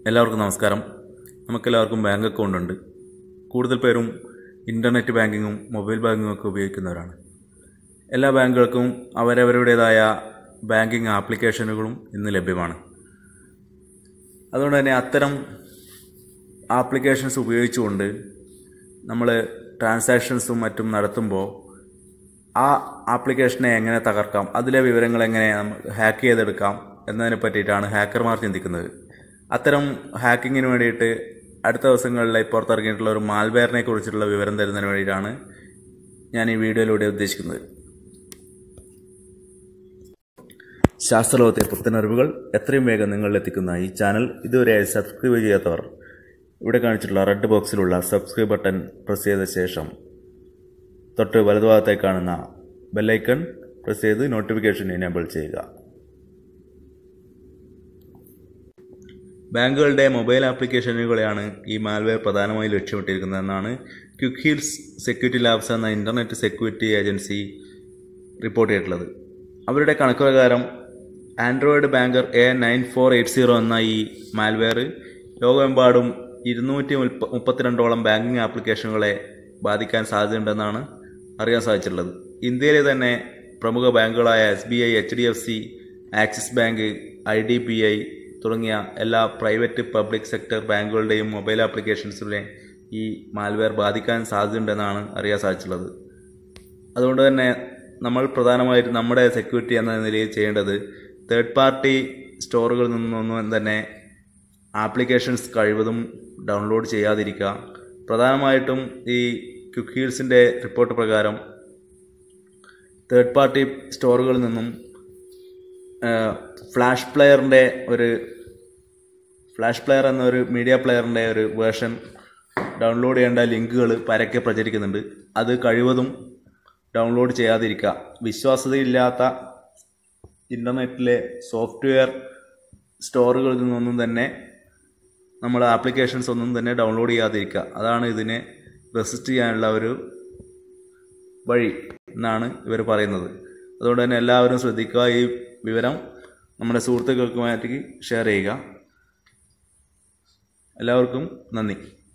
എല്ലാവർക്കും നമസ്കാരം നമുക്കെല്ലാവർക്കും ബാങ്ക് അക്കൗണ്ട് ഉണ്ട് കൂടുതൽ പേരും ഇൻ്റർനെറ്റ് ബാങ്കിങ്ങും മൊബൈൽ ബാങ്കിങ്ങും ഒക്കെ ഉപയോഗിക്കുന്നവരാണ് എല്ലാ ബാങ്കുകൾക്കും അവരവരുടേതായ ബാങ്കിങ് ആപ്ലിക്കേഷനുകളും ഇന്ന് ലഭ്യമാണ് അതുകൊണ്ട് തന്നെ അത്തരം ആപ്ലിക്കേഷൻസ് ഉപയോഗിച്ചുകൊണ്ട് നമ്മൾ ട്രാൻസാക്ഷൻസും മറ്റും നടത്തുമ്പോൾ ആ ആപ്ലിക്കേഷനെ എങ്ങനെ തകർക്കാം അതിലെ വിവരങ്ങൾ എങ്ങനെ നമുക്ക് ഹാക്ക് ചെയ്തെടുക്കാം എന്നതിനെ പറ്റിയിട്ടാണ് ഹാക്കർമാർ ചിന്തിക്കുന്നത് അത്തരം ഹാക്കിങ്ങിന് വേണ്ടിയിട്ട് അടുത്ത ദിവസങ്ങളിൽ പുറത്തിറങ്ങിയിട്ടുള്ള ഒരു മാൽവെയറിനെ കുറിച്ചുള്ള വിവരം തരുന്നതിന് വേണ്ടിയിട്ടാണ് ഞാൻ ഈ വീഡിയോയിലൂടെ ഉദ്ദേശിക്കുന്നത് ശാസ്ത്രലോകത്തെ പുത്തനറിവുകൾ എത്രയും വേഗം നിങ്ങളിലെത്തിക്കുന്ന ഈ ചാനൽ ഇതുവരെയായി സബ്സ്ക്രൈബ് ചെയ്യാത്തവർ ഇവിടെ കാണിച്ചിട്ടുള്ള റെഡ് ബോക്സിലുള്ള സബ്സ്ക്രൈബ് ബട്ടൺ പ്രസ് ചെയ്ത ശേഷം തൊട്ട് വലതുഭാഗത്തായി കാണുന്ന ബെല്ലൈക്കൺ പ്രസ് ചെയ്ത് നോട്ടിഫിക്കേഷൻ എനേബിൾ ചെയ്യുക ബാങ്കുകളുടെ മൊബൈൽ ആപ്ലിക്കേഷനുകളെയാണ് ഈ മാൽവെയർ പ്രധാനമായും ലക്ഷ്യമിട്ടിരിക്കുന്നതെന്നാണ് ക്വിക്ക് ഹീൽസ് സെക്യൂരിറ്റി ലാബ്സ് എന്ന ഇൻ്റർനെറ്റ് സെക്യൂരിറ്റി ഏജൻസി റിപ്പോർട്ട് ചെയ്തിട്ടുള്ളത് അവരുടെ കണക്ക് പ്രകാരം Android banker A nine four eight zero എന്ന ഈ മാൽവെയർ ലോകമെമ്പാടും ഇരുന്നൂറ്റി മുപ്പ മുപ്പത്തിരണ്ടോളം ബാങ്കിങ് ആപ്ലിക്കേഷനുകളെ ബാധിക്കാൻ സാധ്യതയുണ്ടെന്നാണ് അറിയാൻ സാധിച്ചിട്ടുള്ളത് ഇന്ത്യയിലെ തന്നെ പ്രമുഖ ബാങ്കുകളായ S B I H D F C Axis bank I D B I തുടങ്ങിയ എല്ലാ പ്രൈവറ്റ് പബ്ലിക് സെക്ടർ ബാങ്കുകളുടെയും മൊബൈൽ ആപ്ലിക്കേഷൻസിലെ ഈ മാൽവെയർ ബാധിക്കാൻ സാധ്യതയുണ്ടെന്നാണ് അറിയാൻ സാധിച്ചിട്ടുള്ളത് അതുകൊണ്ട് തന്നെ നമ്മൾ പ്രധാനമായിട്ടും നമ്മുടെ സെക്യൂരിറ്റി എന്ന നിലയിൽ ചെയ്യേണ്ടത് തേർഡ് പാർട്ടി സ്റ്റോറുകളിൽ നിന്നൊന്നും തന്നെ ആപ്ലിക്കേഷൻസ് കഴിവതും ഡൗൺലോഡ് ചെയ്യാതിരിക്കുക പ്രധാനമായിട്ടും ഈ ക്വിക്ക് ഹീൽസിൻ്റെ റിപ്പോർട്ട് പ്രകാരം തേർഡ് പാർട്ടി സ്റ്റോറുകളിൽ നിന്നും ഫ്ലാഷ് പ്ലെയറിൻ്റെ ഒരു ഫ്ലാഷ് പ്ലെയർ എന്നൊരു മീഡിയ പ്ലെയറിൻ്റെ ഒരു വേർഷൻ ഡൗൺലോഡ് ചെയ്യേണ്ട ലിങ്കുകൾ പരക്കെ പ്രചരിക്കുന്നുണ്ട് അത് കഴിവതും ഡൗൺലോഡ് ചെയ്യാതിരിക്കുക വിശ്വാസ്യതയില്ലാത്ത ഇൻ്റർനെറ്റിലെ സോഫ്റ്റ്വെയർ സ്റ്റോറുകളിൽ നിന്നൊന്നും തന്നെ നമ്മൾ ആപ്ലിക്കേഷൻസ് ഒന്നും തന്നെ ഡൗൺലോഡ് ചെയ്യാതിരിക്കുക അതാണ് ഇതിനെ റെസിസ്റ്റ് ചെയ്യാനുള്ള ഒരു വഴി എന്നാണ് ഇവർ പറയുന്നത് അതുകൊണ്ട് തന്നെ എല്ലാവരും ശ്രദ്ധിക്കുക ഈ വിവരം നമ്മുടെ സുഹൃത്തുക്കൾക്കുമായിട്ട് ഷെയർ ചെയ്യുക എല്ലാവർക്കും നന്ദി